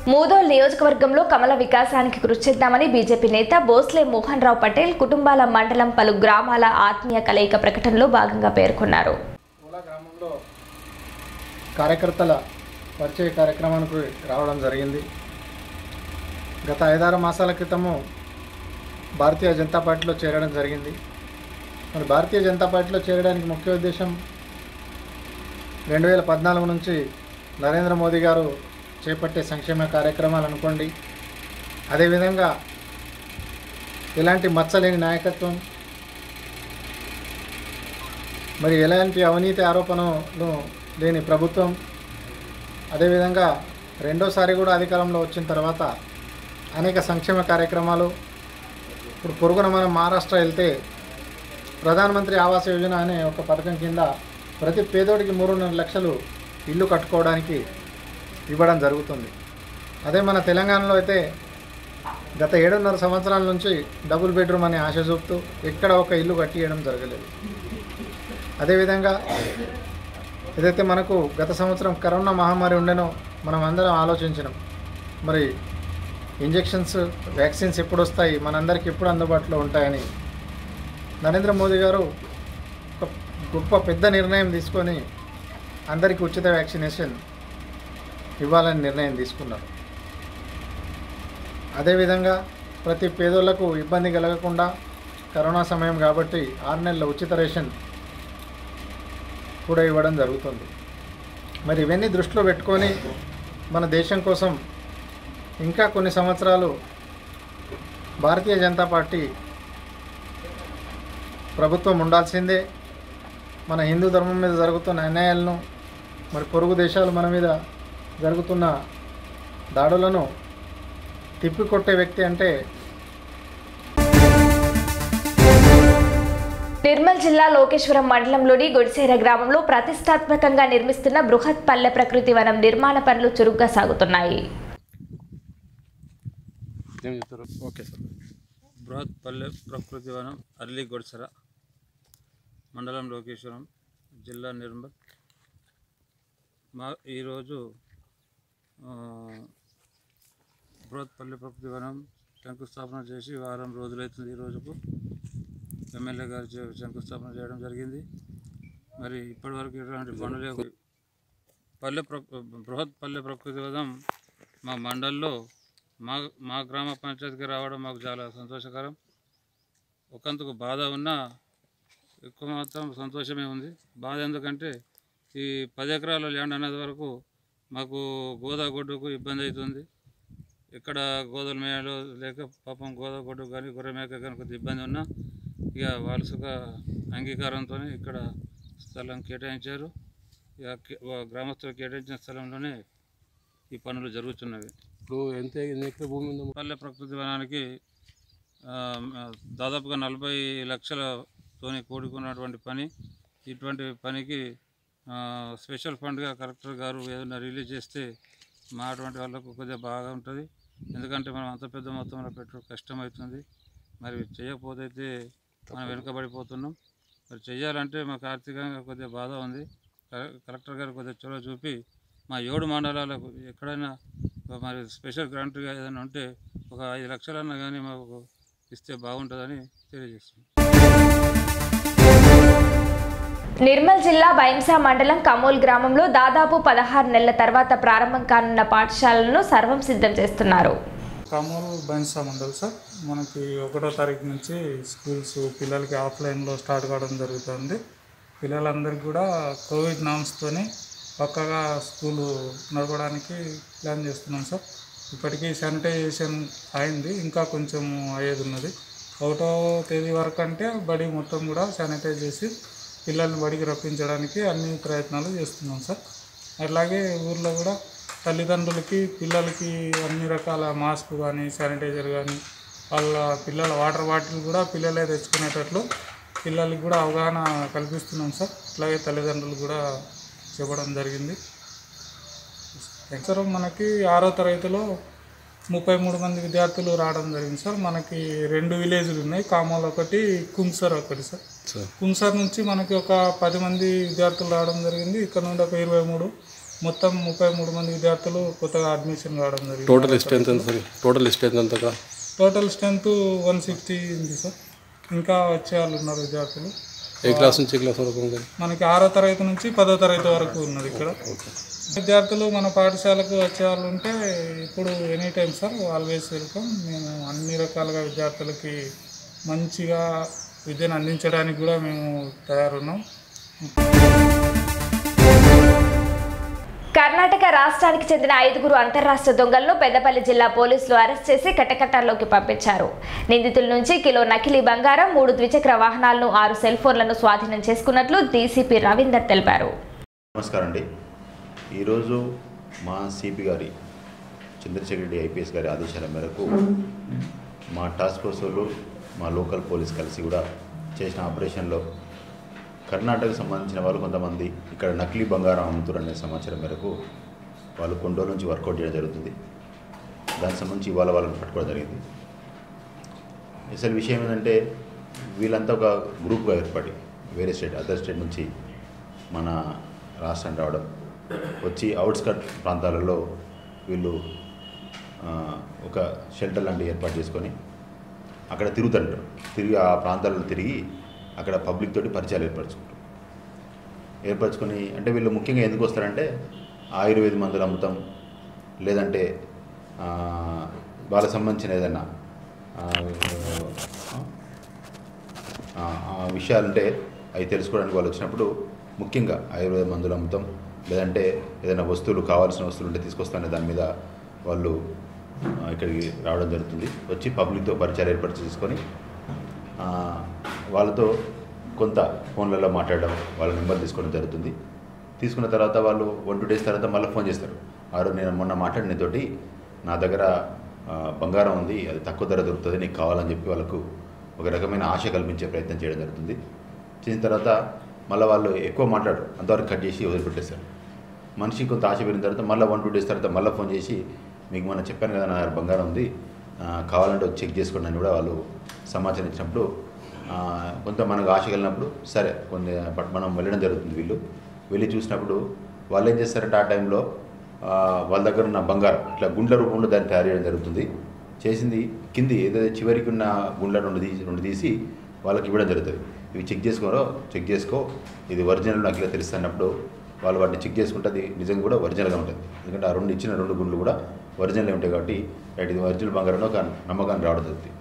మూదోల్ నియోజకవర్గంలో కమల వికాసానికి కృషి చేద్దామని బీజేపీ నేత బోస్లే మోహన్ రావు పటేల్ కుటుంబాల మండలం పలు గ్రామాల ఆత్మీయ కలయిక ప్రకటనలో భాగంగా పేర్కొన్నారు ఓలా గ్రామంలో కార్యకర్తల పరిచయ కార్యక్రమానికి రావడం జరిగింది గత ఐదారు మాసాల క్రితము భారతీయ జనతా పార్టీలో చేరడం జరిగింది మరి భారతీయ జనతా పార్టీలో చేరడానికి ముఖ్య ఉద్దేశం రెండు వేల పద్నాలుగు నుంచి నరేంద్ర మోదీ గారు చేపట్టే సంక్షేమ కార్యక్రమాలు అనుకోండి అదేవిధంగా ఎలాంటి మచ్చలేని నాయకత్వం మరి ఎలాంటి అవినీతి ఆరోపణలు లేని ప్రభుత్వం అదేవిధంగా రెండోసారి కూడా అధికారంలో వచ్చిన తర్వాత అనేక సంక్షేమ కార్యక్రమాలు ఇప్పుడు పొరుగున మనం మహారాష్ట్ర వెళ్తే ప్రధానమంత్రి ఆవాస్ యోజన అనే ఒక పథకం కింద ప్రతి పేదోడికి మూడున్నర లక్షలు ఇల్లు కట్టుకోవడానికి ఇవ్వడం జరుగుతుంది అదే మన తెలంగాణలో అయితే గత ఏడున్నర సంవత్సరాల నుంచి డబుల్ బెడ్రూమ్ అనే ఆశ చూపుతూ ఎక్కడ ఒక ఇల్లు కట్టియడం జరగలేదు అదేవిధంగా ఏదైతే మనకు గత సంవత్సరం కరోనా మహమ్మారి ఉండేనో మనం అందరం ఆలోచించినాం మరి ఇంజెక్షన్స్ వ్యాక్సిన్స్ ఎప్పుడు వస్తాయి మనందరికి ఎప్పుడు అందుబాటులో ఉంటాయని నరేంద్ర మోదీ గారు ఒక గొప్ప పెద్ద నిర్ణయం తీసుకొని అందరికీ ఉచిత వ్యాక్సినేషన్ ఇవ్వాలని నిర్ణయం తీసుకున్నారు అదేవిధంగా ప్రతి పేదోళ్లకు ఇబ్బంది కలగకుండా కరోనా సమయం కాబట్టి ఆరు నెలల ఉచిత రేషన్ కూడా ఇవ్వడం జరుగుతుంది మరి ఇవన్నీ దృష్టిలో పెట్టుకొని మన దేశం కోసం ఇంకా కొన్ని సంవత్సరాలు భారతీయ జనతా పార్టీ ప్రభుత్వం ఉండాల్సిందే మన హిందూ ధర్మం మీద జరుగుతున్న అన్యాయాలను మరి పొరుగు దేశాలు మన మీద జరుగుతున్న దాడులను తిప్పికొట్టే వ్యక్తి అంటే నిర్మల్ జిల్లా లోకేశ్వరం మండలంలోని గొడిసేర గ్రామంలో ప్రతిష్టాత్మకంగా నిర్మిస్తున్న బృహత్ పల్లె ప్రకృతి వనం నిర్మాణ పనులు చురుగ్గా సాగుతున్నాయి ఏం చెప్తారు ఓకే సార్ బృహత్ పల్లె ప్రకృతి వనం అర్లీ గొడ్సర మండలం లోకేశ్వరం జిల్లా నిర్మల్ మా ఈరోజు ఆ, బృహత్ పల్లె ప్రకృతి వనం శంకుస్థాపన చేసి వారం రోజులైతుంది ఈ రోజుకు ఎమ్మెల్యే గారు చే- శంకుస్థాపన చేయడం జరిగింది మరి ఇప్పటివరకు ఇటువంటి పనులే పల్లె ప్ర బృహత్ పల్లె ప్రకృతి వనం మా మండల్లో మా మా గ్రామ పంచాయతీకి రావడం మాకు చాలా సంతోషకరం ఒకందుకు బాధ ఉన్నా ఎక్కువ మాత్రం సంతోషమే ఉంది బాధ ఎందుకంటే ఈ పది ఎకరాల ల్యాండ్ అనేది వరకు మాకు గోదాగొడ్డుకు ఇబ్బంది అవుతుంది ఇక్కడ గోదల మేయలో లేక పాపం గోదాగొడ్డు కానీ గొర్రె మేక కానీ కొద్దిగా ఇబ్బంది ఉన్నా ఇక వారసుగా అంగీకారంతో ఇక్కడ స్థలం కేటాయించారు ఇక కే- వా- గ్రామస్తులు కేటాయించిన స్థలంలోనే ఈ పనులు జరుగుతున్నవి ఇప్పుడు ఎంత ఎన్ని ఎకరాల భూమి ఉందో పల్లె ప్రకృతి వనానికి ఆ, దాదాపుగా నలభై లక్షలతోని కూడుకున్నటువంటి పని ఇటువంటి పనికి ఆ, స్పెషల్ ఫండ్గా కలెక్టర్ గారు ఏదైనా రిలీజ్ చేస్తే మా అటువంటి వాళ్ళకు కొద్దిగా బాగా ఉంటుంది ఎందుకంటే మనం అంత పెద్ద మొత్తంలో పెట్టడం కష్టమవుతుంది మరి చేయకపోతే అయితే మనం వెనుకబడిపోతున్నాం మరి చేయాలంటే మాకు ఆర్థికంగా కొద్దిగా బాధ ఉంది కలె- కలెక్టర్ గారు కొద్దిగా చొరవ చూపి మా ఏడు మండలాలకు ఎక్కడైనా మరి స్పెషల్ గ్రాంట్గా ఏదైనా ఉంటే ఒక ఐదు లక్షలన్నా కానీ మాకు ఇస్తే బాగుంటుందని తెలియజేస్తున్నాం నిర్మల్ జిల్లా బైంసా మండలం కమోల్ గ్రామంలో దాదాపు పదహారు నెలల తర్వాత ప్రారంభం కానున్న పాఠశాలను సర్వం సిద్ధం చేస్తున్నారు కమూరు బైన్సా మండల్ సార్ మనకి ఒకటో తారీఖు నుంచి స్కూల్స్ పిల్లలకి ఆఫ్లైన్లో స్టార్ట్ కావడం జరుగుతుంది పిల్లలందరికీ కూడా కోవిడ్ నామ్స్తోని పక్కగా స్కూలు నడపడానికి ప్లాన్ చేస్తున్నాం సార్ ఇప్పటికీ శానిటైజేషన్ అయింది ఇంకా కొంచెం అయ్యేది ఉన్నది ఒకటో తేదీ వరకు అంటే బడి మొత్తం కూడా శానిటైజ్ చేసి పిల్లల్ని బడికి రప్పించడానికి అన్ని ప్రయత్నాలు చేస్తున్నాం సార్ అట్లాగే ఊర్లో కూడా తల్లిదండ్రులకి పిల్లలకి అన్ని రకాల మాస్క్ కానీ శానిటైజర్ కానీ వాళ్ళ పిల్లల వాటర్ బాటిల్ కూడా పిల్లలే తెచ్చుకునేటట్లు పిల్లలకి కూడా అవగాహన కల్పిస్తున్నాం సార్ అట్లాగే తల్లిదండ్రులు కూడా చెప్పడం జరిగింది సార్ మనకి ఆరో తరగతిలో ముప్పై మూడు మంది విద్యార్థులు రావడం జరిగింది సార్ మనకి రెండు విలేజ్లు ఉన్నాయి కామాల్ ఒకటి కుంసర్ ఒకటి సార్ కుంసర్ నుంచి మనకి ఒక పది మంది విద్యార్థులు రావడం జరిగింది ఇక్కడ నుండి ఒక ఇరవై మూడు మొత్తం ముప్పై మూడు మంది విద్యార్థులు కొత్తగా అడ్మిషన్ కావడం జరిగింది టోటల్ స్ట్రెంత్ ఎంత సార్ టోటల్ స్ట్రెంత్ ఎంత అక్కడ టోటల్ స్ట్రెంత్ వన్ సిక్స్టీ ఉంది సార్ ఇంకా వచ్చే వాళ్ళు ఉన్నారు విద్యార్థులు ఏ క్లాస్ నుంచి ఏ క్లాస్ వరకు ఉంది మనకి ఆరో తరగతి నుంచి పదో తరగతి వరకు ఉన్నది ఇక్కడ విద్యార్థులు మన పాఠశాలకు వచ్చే వాళ్ళు ఉంటే ఇప్పుడు any time sir always welcome మేము అన్ని రకాలుగా విద్యార్థులకి మంచిగా విద్యను అందించడానికి కూడా మేము తయారున్నాం కర్ణాటక రాష్ట్రానికి చెందిన ఐదుగురు అంతర్రాష్ట్ర దొంగలను పెద్దపల్లి జిల్లా పోలీసులు అరెస్ట్ చేసి కటకట్టాల్లోకి పంపించారు నిందితుల నుంచి కిలో నకిలీ బంగారం మూడు ద్విచక్ర వాహనాలను ఆరు సెల్ ఫోన్లను స్వాధీనం చేసుకున్నట్లు డీసీపీ రవీందర్ తెలిపారు నమస్కారం అండి ఈరోజు మా సిపి గారి చంద్రశేఖర్ రెడ్డి ఐపీఎస్ గారి ఆదేశాల మేరకు మా టాస్క్ ఫోర్స్ వాళ్ళు మా లోకల్ పోలీస్ కలిసి కూడా చేసిన ఆపరేషన్లో కర్ణాటకకు సంబంధించిన వాళ్ళు కొంతమంది ఇక్కడ నకిలీ బంగారం అమ్ముతారు అనే సమాచారం మేరకు వాళ్ళు కొండోలు నుంచి వర్కౌట్ చేయడం జరుగుతుంది దానికి సంబంధించి ఇవాళ వాళ్ళని పట్టుకోవడం జరిగింది అసలు విషయం ఏంటంటే వీళ్ళంతా ఒక గ్రూప్గా ఏర్పడి వేరే స్టేట్ అదర్ స్టేట్ నుంచి మన రాష్ట్రం రావడం వచ్చి అవుట్స్కట్ ప్రాంతాలలో వీళ్ళు ఆ, ఒక షెల్టర్ లాంటివి ఏర్పాటు చేసుకొని అక్కడ తిరుగుతుంటారు తిరిగి ఆ ప్రాంతాలలో తిరిగి అక్కడ పబ్లిక్ తోటి పరిచయాలు ఏర్పరచుకుంటారు ఏర్పరచుకొని అంటే వీళ్ళు ముఖ్యంగా ఎందుకు వస్తారంటే ఆయుర్వేద మందులు అమ్ముతాం లేదంటే ఆ, వాళ్ళకి సంబంధించిన ఏదైనా ఆ, ఆ, ఆ విషయాలంటే అవి తెలుసుకోవడానికి వాళ్ళు వచ్చినప్పుడు ముఖ్యంగా ఆయుర్వేద మందులు అమ్ముతాం లేదంటే ఏదైనా వస్తువులు కావాల్సిన వస్తువులు ఉంటే తీసుకొస్తానే దాని మీద వాళ్ళు ఆ, ఇక్కడికి రావడం జరుగుతుంది వచ్చి పబ్లిక్తో పరిచయాలు ఏర్పాటు చేసుకొని ఆ, వాళ్ళతో కొంత ఫోన్లలో మాట్లాడడం వాళ్ళ నెంబర్ తీసుకోవడం జరుగుతుంది తీసుకున్న తర్వాత వాళ్ళు వన్ టూ డేస్ తర్వాత మళ్ళీ ఫోన్ చేస్తారు ఆరు నేను మొన్న మాట్లాడిన తోటి నా దగ్గర ఆ, బంగారం ఉంది అది తక్కువ ధర దొరుకుతుంది నీకు కావాలని చెప్పి వాళ్ళకు ఒక రకమైన ఆశ కల్పించే ప్రయత్నం చేయడం జరుగుతుంది చేసిన తర్వాత మళ్ళీ వాళ్ళు ఎక్కువ మాట్లాడరు అంతవరకు కట్ చేసి వదిలిపెట్టేస్తారు మనిషి కొంత ఆశ పెరిగిన తర్వాత మళ్ళీ వన్ టూ డేస్ తర్వాత మళ్ళీ ఫోన్ చేసి మీకు మొన్న చెప్పాను కదా నా దగ్గర బంగారం ఉంది ఆ, కావాలంటే వచ్చి చెక్ చేసుకోండి అని కూడా వాళ్ళు సమాచారం ఇచ్చినప్పుడు ఆ, కొంత మనకు ఆశ కలిగినప్పుడు సరే కొన్ని బట్ మనం వెళ్ళడం జరుగుతుంది వీళ్ళు వెళ్ళి చూసినప్పుడు వాళ్ళు ఏం చేస్తారంటే ఆ టైంలో ఆ, వాళ్ళ దగ్గర ఉన్న బంగారం ఇట్లా గుండ్ల రూపంలో దాన్ని తయారు చేయడం జరుగుతుంది చేసింది కింది ఏదైతే చివరికి ఉన్న గుండ్ల రెండు తీసి రెండు తీసి వాళ్ళకి ఇవ్వడం జరుగుతుంది ఇవి చెక్ చేసుకోరో చెక్ చేసుకో ఇది ఒరిజినల్ నాకు ఇలా తెలుస్తున్నప్పుడు వాళ్ళు వాటిని చెక్ చేసుకుంటే అది నిజంగా కూడా ఒరిజినల్గా ఉంటుంది ఎందుకంటే ఆ రెండు ఇచ్చిన రెండు గుండ్లు కూడా ఒరిజినల్ ఉంటాయి కాబట్టి రైట్ ఇది ఒరిజినల్ బంగారంలో ఒక నమ్మకాన్ని రావడం జరుగుతుంది